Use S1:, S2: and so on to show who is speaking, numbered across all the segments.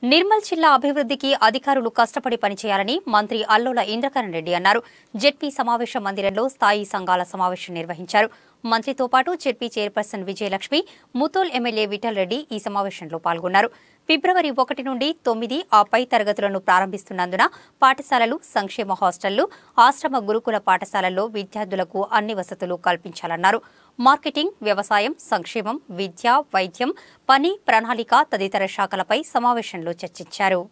S1: నిర్మల్ జిల్లా అభివృద్ధికి అధికారులు కష్టపడి పనిచేయాలని మంత్రి అల్లోల ఇంద్రకరణ్ రెడ్డి అన్నారు జెడ్పీ సమావేశ మందిరంలో స్థాయి సంఘాల సమావేశం నిర్వహించారు మంత్రితో పాటు ZP chairperson Vijayalakshmi Mudhol MLA Vithal Reddy ఈ సమావేశంలో పాల్గొన్నారు ఫిబ్రవరి ఒకటి నుండి తొమ్మిది ఆ పై తరగతులను ప్రారంభిస్తున్నందున పాఠశాలలు సంక్షేమ హాస్టళ్లు ఆశ్రమ గురుకుల పాఠశాలల్లో విద్యార్థులకు అన్ని వసతులు కల్పించాలన్నారు మార్కెటింగ్ వ్యవసాయం సంక్షేమం విద్య వైద్యం పని ప్రణాళిక తదితర శాఖలపై సమావేశంలో చర్చించారు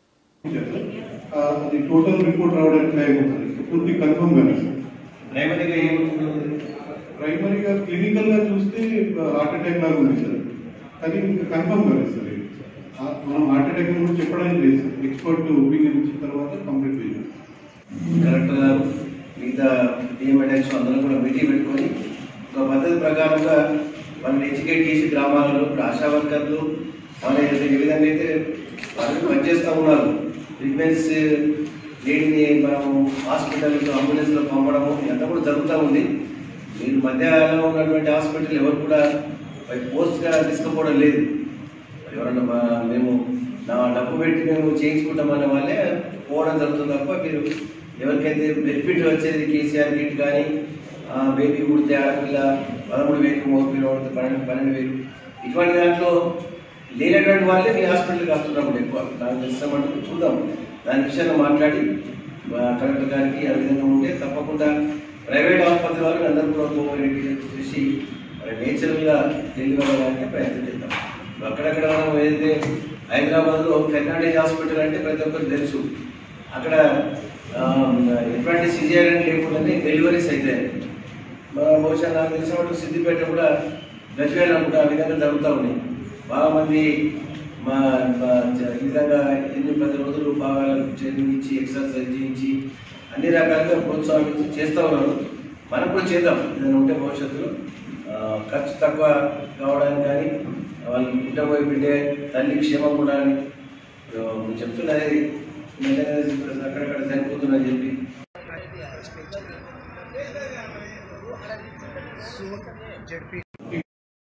S2: ఆ, అది టోటల్ రిపోర్ట్ రావడానికి టైం అవుతుంది పూర్తి కన్ఫర్మ్ గానే సార్
S3: ప్రైమరీగా ఏముంటుంది
S2: ప్రైమరీగా క్లినికల్ గా చూస్తే హార్ట్ అటాక్ లాగా ఉంది సార్ కానీ ఇంకా కన్ఫర్మ్ కాదు సార్ ఇది. ఆ, మనం హార్ట్ అటాక్ గురించి చెప్పడానికి లేదు సార్ ఎక్స్పర్ట్ ఒపీనియన్ ఇచ్చిన తర్వాత కంప్లీట్ చేయాలి
S3: కలెక్టర్ గారు మిగతా డిఎంఎడ్ఎస్ అందరూ కూడా మీటింగ్ పెట్టుకొని ఒక పద్ధతి ప్రకారంగా వాళ్ళని ఎడ్యుకేట్ చేసి గ్రామాలలో ఇప్పుడు ఆశా వర్కర్లు వాళ్ళ ఏ విధంగా అయితే వాళ్ళు పనిచేస్తూ ఉన్నారు ట్రీట్మెంట్స్ లేడీని మనం హాస్పిటల్కి అంబులెన్స్లో పంపడము ఇదంతా కూడా జరుగుతూ ఉంది మీరు మధ్యలో ఉన్నటువంటి హాస్పిటల్ ఎవరు కూడా పోస్ట్గా తీసుకుపోవడం లేదు ఎవరన్నా మా- మేము నా డబ్బు పెట్టి మేము చేయించుకుంటామన్న వాళ్ళే పోవడం జరుగుతుంది తప్ప మీరు ఎవరికైతే బెనిఫిట్ వచ్చేది కేసీఆర్ కిట్ కానీ బేబీ పుడితే ఆడపిల్ల పదమూడు వేలు మూడు వేలు పడితే పన్నెండు పన్నెండు వేలు ఇటువంటి దాంట్లో లేనటువంటి వాళ్ళే మీ హాస్పిటల్కి వస్తున్నప్పుడు ఎక్కువ నాకు తెలిసినట్టు చూద్దాం దాని విషయంలో మాట్లాడి మా కలెక్టర్ గారికి ఆ విధంగా ఉంటే తప్పకుండా ప్రైవేట్ ఆసుపత్రి వాళ్ళకి అందరూ కూడా కోఆపరేట్ చేసి మరి నేచురల్గా డెలివరీ అవ్వడానికి ప్రయత్నం చేద్దాం అక్కడక్కడ మనం ఏదైతే హైదరాబాద్లో ఫెర్నాండేజ్ హాస్పిటల్ అంటే ప్రతి ఒక్కరికి తెలుసు అక్కడ ఆ, ఎటువంటి సిజేరియన్ లేకుండానే డెలివరీస్ అవుతాయి మన బహుశా నాకు తెలిసినట్టు సిద్దిపేట కూడా గజ్వేల్ కూడా ఆ విధంగా జరుగుతూ ఉన్నాయి బాగా మంది మా మా జ- ఈ విధంగా ఎన్ని పది రోజులు బాగా ట్రైనింగ్ ఇచ్చి ఎక్సర్సైజ్ చేయించి అన్ని రకాలుగా ప్రోత్సాహించి చేస్తూ ఉన్నారు మనం కూడా చేద్దాం ఏదైనా ఉంటే భవిష్యత్తులో ఆ, ఖర్చు తక్కువ కావడానికి కానీ వాళ్ళు పుట్టబోయే బిడ్డే తల్లి క్షేమం కూడా అని చెప్తున్నది అక్కడక్కడ చనిపోతుందని చెప్పి